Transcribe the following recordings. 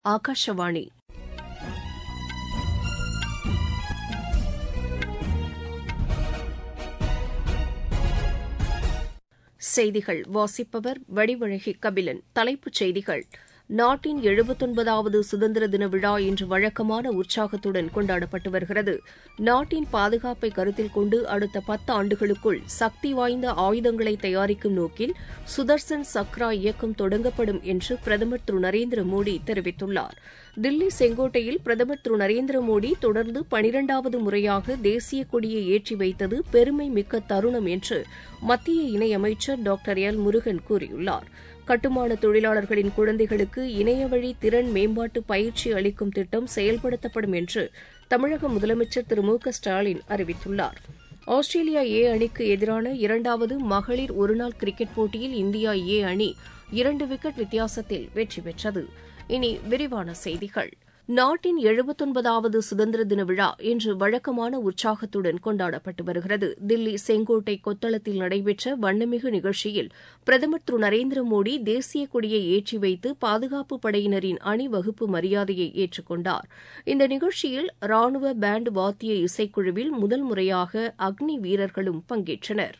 ஆகாஷவாணி செய்திகள் வாசிப்பவர் வடிவழகி கபிலன் தலைப்புச் செய்திகள் நாட்டின் எழுபத்தொன்பதாவது சுதந்திர தின விழா இன்று வழக்கமான உற்சாகத்துடன் கொண்டாடப்பட்டு வருகிறது நாட்டின் பாதுகாப்பை கருத்தில் கொண்டு அடுத்த பத்து ஆண்டுகளுக்குள் சக்தி வாய்ந்த ஆயுதங்களை தயாரிக்கும் நோக்கில் சுதர்சன் சக்ரா இயக்கம் தொடங்கப்படும் என்று பிரதமர் திரு நரேந்திர மோடி தெரிவித்துள்ளார் தில்லி செங்கோட்டையில் பிரதமர் திரு நரேந்திர மோடி தொடர்ந்து பனிரெண்டாவது முறையாக தேசிய கொடியை ஏற்றி வைத்தது பெருமை மிக்க தருணம் என்று மத்திய இணையமைச்சர் டாக்டர் எல் முருகன் கூறியுள்ளார் கட்டுமான தொழிலாளர்களின் குழந்தைகளுக்கு இணையவழி திறன் மேம்பாட்டு பயிற்சி அளிக்கும் திட்டம் செயல்படுத்தப்படும் என்று தமிழக முதலமைச்சர் திரு மு க ஸ்டாலின் அறிவித்துள்ளார் ஆஸ்திரேலியா ஏ அணிக்கு எதிரான இரண்டாவது மகளிர் ஒருநாள் கிரிக்கெட் போட்டியில் இந்தியா ஏ அணி இரண்டு விக்கெட் வித்தியாசத்தில் வெற்றி பெற்றது இனி விரிவான செய்திகள் நாட்டின் எழுபத்தொன்பதாவது சுதந்திர தின விழா இன்று வழக்கமான உற்சாகத்துடன் கொண்டாடப்பட்டு வருகிறது தில்லி செங்கோட்டை கொத்தளத்தில் நடைபெற்ற வண்ணமிகு நிகழ்ச்சியில் பிரதமர் திரு நரேந்திர மோடி தேசிய கொடியை ஏற்றி வைத்து பாதுகாப்பு படையினரின் அணிவகுப்பு மரியாதையை ஏற்றுக்கொண்டார் இந்த நிகழ்ச்சியில் ராணுவ பேண்ட் வாத்திய இசைக்குழுவில் முதல் முறையாக அக்னி வீரர்களும் பங்கேற்றனர்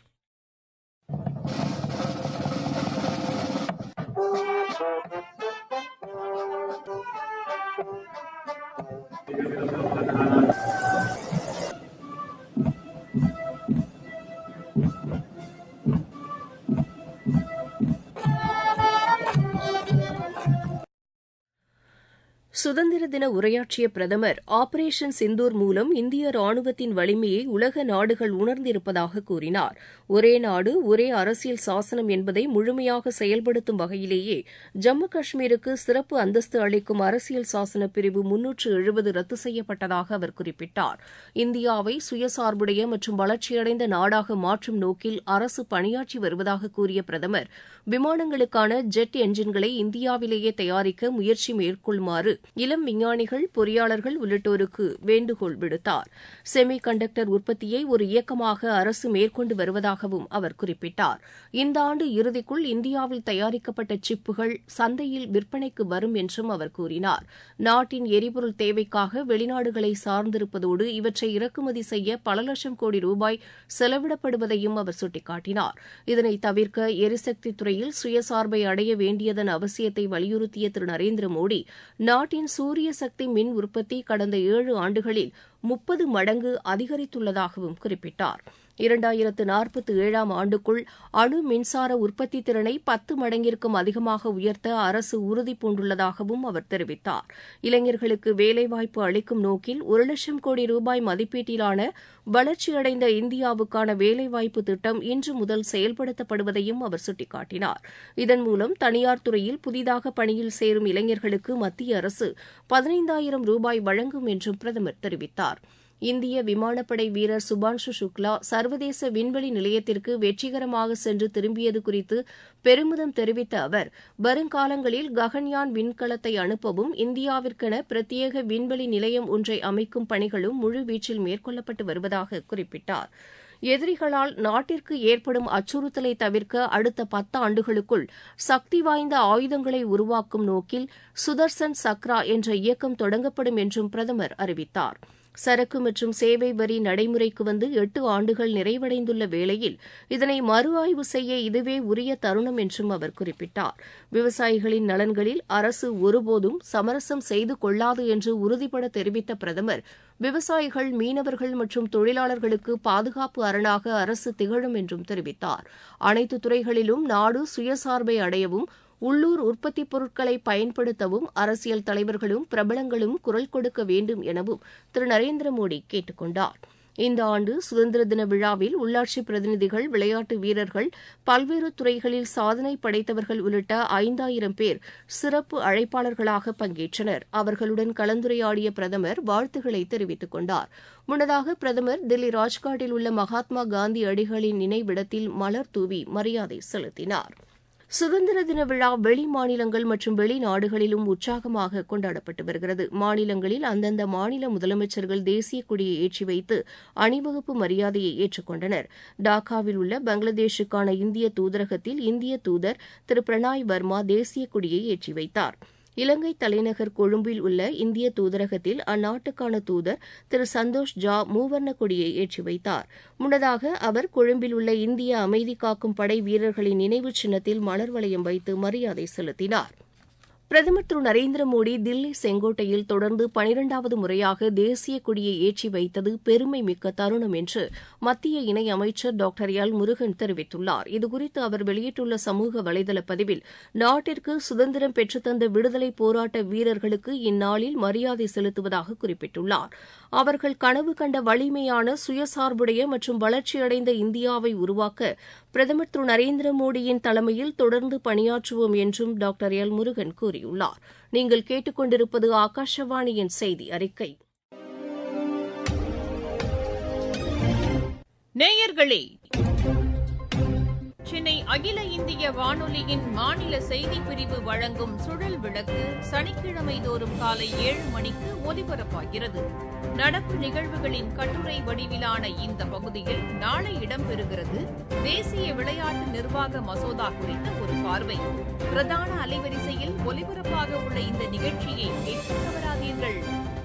சுதந்திர தின உரையாற்றிய பிரதமர் ஆபரேஷன் சிந்தூர் மூலம் இந்திய ராணுவத்தின் வலிமையை உலக நாடுகள் உணர்ந்திருப்பதாக கூறினார் ஒரே நாடு ஒரே அரசியல் சாசனம் என்பதை முழுமையாக செயல்படுத்தும் வகையிலேயே ஜம்மு காஷ்மீருக்கு சிறப்பு அந்தஸ்து அளிக்கும் அரசியல் சாசன பிரிவு முன்னூற்று எழுபது ரத்து செய்யப்பட்டதாக அவர் குறிப்பிட்டார் இந்தியாவை சுயசார்புடைய மற்றும் வளர்ச்சியடைந்த நாடாக மாற்றும் நோக்கில் அரசு பணியாற்றி வருவதாக கூறிய பிரதமர் விமானங்களுக்கான ஜெட் என்ஜின்களை இந்தியாவிலேயே தயாரிக்க முயற்சி மேற்கொள்ளுமாறு இளம் விஞ்ஞானிகள் பொறியாளர்கள் உள்ளிட்டோருக்கு வேண்டுகோள் விடுத்தார் செமி கண்டக்டர் உற்பத்தியை ஒரு இயக்கமாக அரசு மேற்கொண்டு வருவதாகவும் அவர் குறிப்பிட்டார் இந்த ஆண்டு இறுதிக்குள் இந்தியாவில் தயாரிக்கப்பட்ட சிப்புகள் சந்தையில் விற்பனைக்கு வரும் என்றும் அவர் கூறினார் நாட்டின் எரிபொருள் தேவைக்காக வெளிநாடுகளை சார்ந்திருப்பதோடு இவற்றை இறக்குமதி செய்ய பல லட்சம் கோடி ரூபாய் செலவிடப்படுவதையும் அவர் சுட்டிக்காட்டினார் இதனை தவிர்க்க எரிசக்தி துறையில் சுயசார்பை அடைய வேண்டியதன் அவசியத்தை வலியுறுத்திய திரு நரேந்திர மோடி நாட்டின் சூரிய சக்தி மின் உற்பத்தி கடந்த ஏழு ஆண்டுகளில் முப்பது மடங்கு அதிகரித்துள்ளதாகவும் குறிப்பிட்டார் இரண்டாயிரத்து நாற்பத்தி ஏழாம் ஆண்டுக்குள் அணு மின்சார உற்பத்தி திறனை பத்து மடங்கிற்கும் அதிகமாக உயர்த்த அரசு உறுதி பூண்டுள்ளதாகவும் அவர் தெரிவித்தார் இளைஞர்களுக்கு வேலைவாய்ப்பு அளிக்கும் நோக்கில் ஒரு லட்சம் கோடி ரூபாய் மதிப்பீட்டிலான வளர்ச்சியடைந்த இந்தியாவுக்கான வேலைவாய்ப்பு திட்டம் இன்று முதல் செயல்படுத்தப்படுவதையும் அவர் சுட்டிக்காட்டினார் இதன் மூலம் தனியார் துறையில் புதிதாக பணியில் சேரும் இளைஞர்களுக்கு மத்திய அரசு பதினைந்தாயிரம் ரூபாய் வழங்கும் என்றும் பிரதமர் தெரிவித்தார் இந்திய விமானப்படை வீரர் சுபான்ஷு சுக்லா சர்வதேச விண்வெளி நிலையத்திற்கு வெற்றிகரமாக சென்று திரும்பியது குறித்து பெருமிதம் தெரிவித்த அவர் வருங்காலங்களில் ககன்யான் விண்கலத்தை அனுப்பவும் இந்தியாவிற்கென பிரத்யேக விண்வெளி நிலையம் ஒன்றை அமைக்கும் பணிகளும் முழுவீச்சில் மேற்கொள்ளப்பட்டு வருவதாக குறிப்பிட்டார் எதிரிகளால் நாட்டிற்கு ஏற்படும் அச்சுறுத்தலை தவிர்க்க அடுத்த பத்து ஆண்டுகளுக்குள் சக்தி வாய்ந்த ஆயுதங்களை உருவாக்கும் நோக்கில் சுதர்சன் சக்ரா என்ற இயக்கம் தொடங்கப்படும் என்றும் பிரதமர் அறிவித்தார் சரக்கு மற்றும் சேவை வரி நடைமுறைக்கு வந்து எட்டு ஆண்டுகள் நிறைவடைந்துள்ள வேளையில் இதனை மறு ஆய்வு செய்ய இதுவே உரிய தருணம் என்றும் அவர் குறிப்பிட்டார் விவசாயிகளின் நலன்களில் அரசு ஒருபோதும் சமரசம் செய்து கொள்ளாது என்று உறுதிபட தெரிவித்த பிரதமர் விவசாயிகள் மீனவர்கள் மற்றும் தொழிலாளர்களுக்கு பாதுகாப்பு அரணாக அரசு திகழும் என்றும் தெரிவித்தார் அனைத்து துறைகளிலும் நாடு சுயசார்பை அடையவும் உள்ளூர் உற்பத்திப் பொருட்களை பயன்படுத்தவும் அரசியல் தலைவர்களும் பிரபலங்களும் குரல் கொடுக்க வேண்டும் எனவும் திரு நரேந்திர மோடி கேட்டுக் கொண்டார் இந்த ஆண்டு சுதந்திர தின விழாவில் உள்ளாட்சி பிரதிநிதிகள் விளையாட்டு வீரர்கள் பல்வேறு துறைகளில் சாதனை படைத்தவர்கள் உள்ளிட்ட ஐந்தாயிரம் பேர் சிறப்பு அழைப்பாளர்களாக பங்கேற்றனர் அவர்களுடன் கலந்துரையாடிய பிரதமர் வாழ்த்துக்களை தெரிவித்துக் கொண்டார் முன்னதாக பிரதமர் தில்லி ராஜ்காட்டில் உள்ள மகாத்மா காந்தி அடிகளின் நினைவிடத்தில் மலர் தூவி மரியாதை செலுத்தினார் சுதந்திர தின விழா வெளி மாநிலங்கள் மற்றும் வெளிநாடுகளிலும் உற்சாகமாக கொண்டாடப்பட்டு வருகிறது மாநிலங்களில் அந்தந்த மாநில முதலமைச்சர்கள் தேசிய கொடியை ஏற்றி வைத்து அணிவகுப்பு மரியாதையை ஏற்றுக்கொண்டனர் டாக்காவில் உள்ள பங்களாதேஷுக்கான இந்திய தூதரகத்தில் இந்திய தூதர் திரு பிரணாய் வர்மா தேசிய கொடியை ஏற்றி வைத்தார் இலங்கை தலைநகர் கொழும்பில் உள்ள இந்திய தூதரகத்தில் அந்நாட்டுக்கான தூதர் திரு சந்தோஷ் ஜா மூவர்ண கொடியை ஏற்றி வைத்தார் முன்னதாக அவர் கொழும்பில் உள்ள இந்திய அமைதி காக்கும் படை வீரர்களின் நினைவு சின்னத்தில் மலர் வளையம் வைத்து மரியாதை செலுத்தினார் பிரதமர் திரு நரேந்திர மோடி தில்லி செங்கோட்டையில் தொடர்ந்து பனிரெண்டாவது முறையாக தேசிய கொடியை ஏற்றி வைத்தது பெருமை மிக்க தருணம் என்று மத்திய இணையமைச்சர் டாக்டர் எல் முருகன் தெரிவித்துள்ளார் இதுகுறித்து அவர் வெளியிட்டுள்ள சமூக வலைதள பதிவில் நாட்டிற்கு சுதந்திரம் பெற்றுத்தந்த விடுதலை போராட்ட வீரர்களுக்கு இந்நாளில் மரியாதை செலுத்துவதாக குறிப்பிட்டுள்ளார் அவர்கள் கனவு கண்ட வலிமையான சுயசார்புடைய மற்றும் வளர்ச்சியடைந்த இந்தியாவை உருவாக்க பிரதமர் திரு நரேந்திர மோடியின் தலைமையில் தொடர்ந்து பணியாற்றுவோம் என்றும் டாக்டர் எல் முருகன் கூறியுள்ளார் நீங்கள் கேட்டுக்கொண்டிருப்பது ஆகாஷவாணியின் செய்தி அறிக்கை நேயர்களே சென்னை அகில இந்திய வானொலியின் மாநில செய்திப் பிரிவு வழங்கும் சுழல் விளக்கு சனிக்கிழமை தோறும் காலை ஏழு மணிக்கு ஒலிபரப்பாகிறது நடப்பு நிகழ்வுகளின் கட்டுரை வடிவிலான இந்த பகுதியில் நாளை இடம்பெறுகிறது தேசிய விளையாட்டு நிர்வாக மசோதா குறித்த ஒரு பார்வை பிரதான அலைவரிசையில் ஒலிபரப்பாக உள்ள இந்த நிகழ்ச்சியை கேட்க தவறாதீர்கள்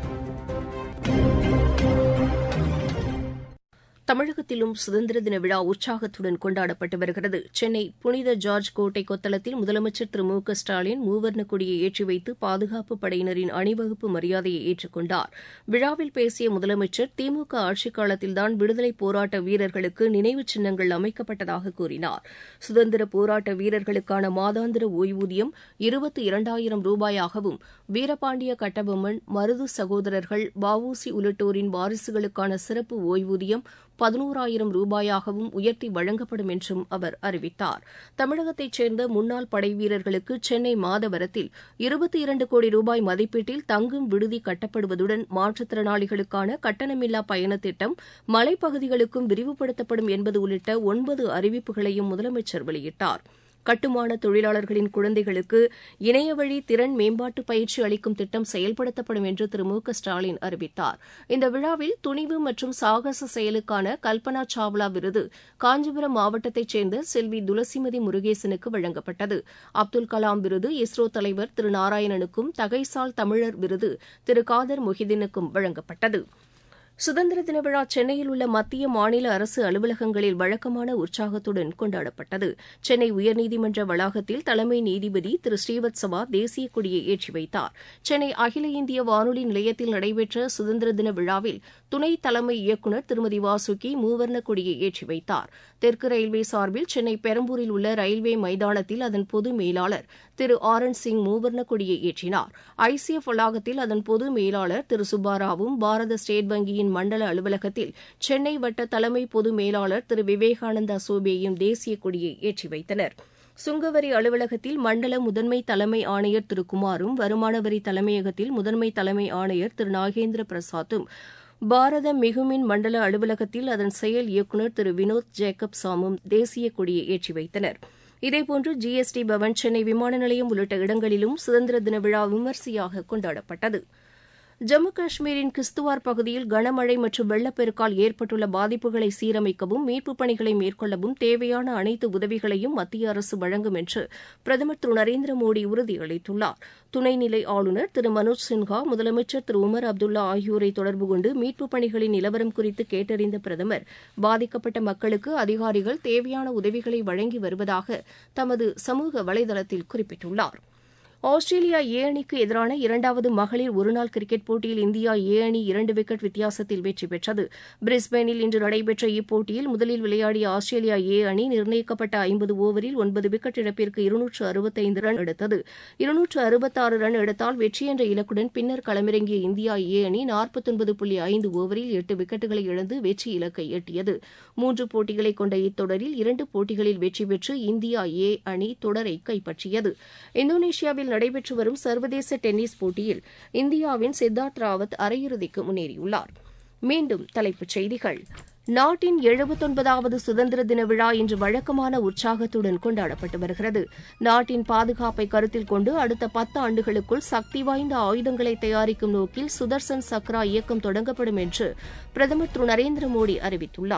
தமிழகத்திலும் சுதந்திர தின விழா உற்சாகத்துடன் கொண்டாடப்பட்டு வருகிறது சென்னை புனித ஜார்ஜ் கோட்டை கொத்தளத்தில் முதலமைச்சர் திரு மு க ஸ்டாலின் மூவர்ண கொடியை ஏற்றி வைத்து பாதுகாப்பு படையினரின் அணிவகுப்பு மரியாதையை ஏற்றுக்கொண்டார் விழாவில் பேசிய முதலமைச்சர் திமுக ஆட்சிக் காலத்தில்தான் விடுதலை போராட்ட வீரர்களுக்கு நினைவு சின்னங்கள் அமைக்கப்பட்டதாக கூறினார் சுதந்திர போராட்ட வீரர்களுக்கான மாதாந்திர ஓய்வூதியம் இருபத்தி இரண்டாயிரம் ரூபாயாகவும் வீரபாண்டிய கட்டபொம்மன் மருது சகோதரர்கள் வஉசி உள்ளிட்டோரின் வாரிசுகளுக்கான சிறப்பு ஓய்வூதியம் பதினோராயிரம் ரூபாயாகவும் உயர்த்தி வழங்கப்படும் என்றும் அவர் அறிவித்தார் தமிழகத்தைச் சேர்ந்த முன்னாள் படைவீரர்களுக்கு சென்னை மாதவரத்தில் இருபத்தி இரண்டு கோடி ரூபாய் மதிப்பீட்டில் தங்கும் விடுதி கட்டப்படுவதுடன் மாற்றுத்திறனாளிகளுக்கான கட்டணமில்லா பயண திட்டம் மலைப்பகுதிகளுக்கும் விரிவுபடுத்தப்படும் என்பது உள்ளிட்ட ஒன்பது அறிவிப்புகளையும் முதலமைச்சர் வெளியிட்டார் கட்டுமான தொழிலாளர்களின் குழந்தைகளுக்கு இணையவழி திறன் மேம்பாட்டு பயிற்சி அளிக்கும் திட்டம் செயல்படுத்தப்படும் என்று திரு மு க ஸ்டாலின் அறிவித்தார் இந்த விழாவில் துணிவு மற்றும் சாகச செயலுக்கான கல்பனா சாவ்லா விருது காஞ்சிபுரம் மாவட்டத்தைச் சேர்ந்த செல்வி துளசிமதி முருகேசனுக்கு வழங்கப்பட்டது அப்துல் கலாம் விருது இஸ்ரோ தலைவர் திரு நாராயணனுக்கும் தகைசால் தமிழர் விருது திரு காதர் மொஹிதீனுக்கும் வழங்கப்பட்டது சுதந்திர தின விழா சென்னையில் உள்ள மத்திய மாநில அரசு அலுவலகங்களில் வழக்கமான உற்சாகத்துடன் கொண்டாடப்பட்டது சென்னை உயர்நீதிமன்ற வளாகத்தில் தலைமை நீதிபதி திரு ஸ்ரீவத்சவா தேசிய கொடியை ஏற்றி வைத்தார் சென்னை அகில இந்திய வானொலி நிலையத்தில் நடைபெற்ற சுதந்திர தின விழாவில் துணை தலைமை இயக்குநர் திருமதி வாசுகி மூவர்ண கொடியை ஏற்றி வைத்தார் தெற்கு ரயில்வே சார்பில் சென்னை பெரம்பூரில் உள்ள ரயில்வே மைதானத்தில் அதன் பொது மேலாளர் திரு ஆர் என் சிங் மூவர்ண கொடியை ஏற்றினார் ஐசிஎஃப் வளாகத்தில் அதன் பொது மேலாளர் திரு சுப்பாராவும் பாரத ஸ்டேட் வங்கியின் மண்டல அலுவலகத்தில் சென்னை வட்ட தலைமை பொது மேலாளர் திரு விவேகானந்தா சோபேயும் தேசிய கொடியை ஏற்றி வைத்தனர் சுங்கவரி அலுவலகத்தில் மண்டல முதன்மை தலைமை ஆணையர் திரு குமாரும் வருமான வரி தலைமையகத்தில் முதன்மை தலைமை ஆணையர் திரு நாகேந்திர பிரசாத்தும் பாரத மிகுமின் மண்டல அலுவலகத்தில் அதன் செயல் இயக்குநர் திரு வினோத் ஜேக்கப் சாமும் தேசிய கொடியை ஏற்றி வைத்தனர் இதேபோன்று ஜிஎஸ்டி பவன் சென்னை விமான நிலையம் உள்ளிட்ட இடங்களிலும் சுதந்திர தின விழா விமரிசையாக கொண்டாடப்பட்டது ஜம்மு காஷ்மீரின் கிஸ்துவார் பகுதியில் கனமழை மற்றும் வெள்ளப்பெருக்கால் ஏற்பட்டுள்ள பாதிப்புகளை சீரமைக்கவும் மீட்புப் பணிகளை மேற்கொள்ளவும் தேவையான அனைத்து உதவிகளையும் மத்திய அரசு வழங்கும் என்று பிரதமர் திரு நரேந்திர மோடி உறுதியளித்துள்ளார் துணைநிலை ஆளுநர் திரு மனோஜ் சின்ஹா முதலமைச்சர் திரு உமர் அப்துல்லா ஆகியோரை தொடர்பு கொண்டு மீட்புப் பணிகளின் நிலவரம் குறித்து கேட்டறிந்த பிரதமர் பாதிக்கப்பட்ட மக்களுக்கு அதிகாரிகள் தேவையான உதவிகளை வழங்கி வருவதாக தமது சமூக வலைதளத்தில் குறிப்பிட்டுள்ளார் ஆஸ்திரேலியா ஏ அணிக்கு எதிரான இரண்டாவது மகளிர் ஒருநாள் கிரிக்கெட் போட்டியில் இந்தியா ஏ அணி இரண்டு விக்கெட் வித்தியாசத்தில் வெற்றி பெற்றது பிரிஸ்பேனில் இன்று நடைபெற்ற இப்போட்டியில் முதலில் விளையாடிய ஆஸ்திரேலியா ஏ அணி நிர்ணயிக்கப்பட்ட ஐம்பது ஓவரில் ஒன்பது விக்கெட் இழப்பிற்கு இருநூற்று அறுபத்தைந்து ரன் எடுத்தது இருநூற்று அறுபத்தாறு ரன் எடுத்தால் வெற்றி என்ற இலக்குடன் பின்னர் களமிறங்கிய இந்தியா ஏ அணி நாற்பத்தொன்பது புள்ளி ஐந்து ஓவரில் எட்டு விக்கெட்டுகளை இழந்து வெற்றி இலக்கை எட்டியது மூன்று போட்டிகளை கொண்ட இத்தொடரில் இரண்டு போட்டிகளில் வெற்றி பெற்று இந்தியா ஏ அணி தொடரை கைப்பற்றியது இந்தோனேஷியாவில் நடைபெற்று வரும் சர்வதேச டென்னிஸ் போட்டியில் இந்தியாவின் சித்தார்த் ராவத் அரையிறுதிக்கு முன்னேறியுள்ளார் மீண்டும் தலைப்புச் செய்திகள் நாட்டின் எழுபத்தொன்பதாவது சுதந்திர தின விழா இன்று வழக்கமான உற்சாகத்துடன் கொண்டாடப்பட்டு வருகிறது நாட்டின் பாதுகாப்பை கருத்தில் கொண்டு அடுத்த பத்து ஆண்டுகளுக்குள் சக்தி வாய்ந்த ஆயுதங்களை தயாரிக்கும் நோக்கில் சுதர்சன் சக்ரா இயக்கம் தொடங்கப்படும் என்று பிரதமர் திரு நரேந்திர மோடி அறிவித்துள்ளார்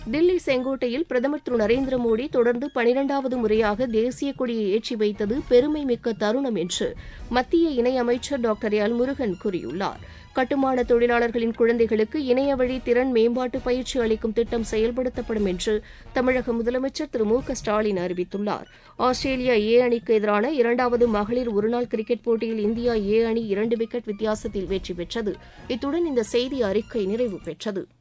தில்லி செங்கோட்டையில் பிரதமர் திரு நரேந்திர மோடி தொடர்ந்து பனிரெண்டாவது முறையாக தேசிய கொடியை ஏற்றி வைத்தது பெருமை மிக்க தருணம் என்று மத்திய இணையமைச்சர் டாக்டர் எல் முருகன் கூறியுள்ளார் கட்டுமான தொழிலாளர்களின் குழந்தைகளுக்கு இணைய வழி திறன் மேம்பாட்டு பயிற்சி அளிக்கும் திட்டம் செயல்படுத்தப்படும் என்று தமிழக முதலமைச்சர் திரு மு க ஸ்டாலின் அறிவித்துள்ளார் ஆஸ்திரேலியா ஏ அணிக்கு எதிரான இரண்டாவது மகளிர் ஒருநாள் கிரிக்கெட் போட்டியில் இந்தியா ஏ அணி இரண்டு விக்கெட் வித்தியாசத்தில் வெற்றி பெற்றது இத்துடன் இந்த செய்தி அறிக்கை நிறைவு பெற்றது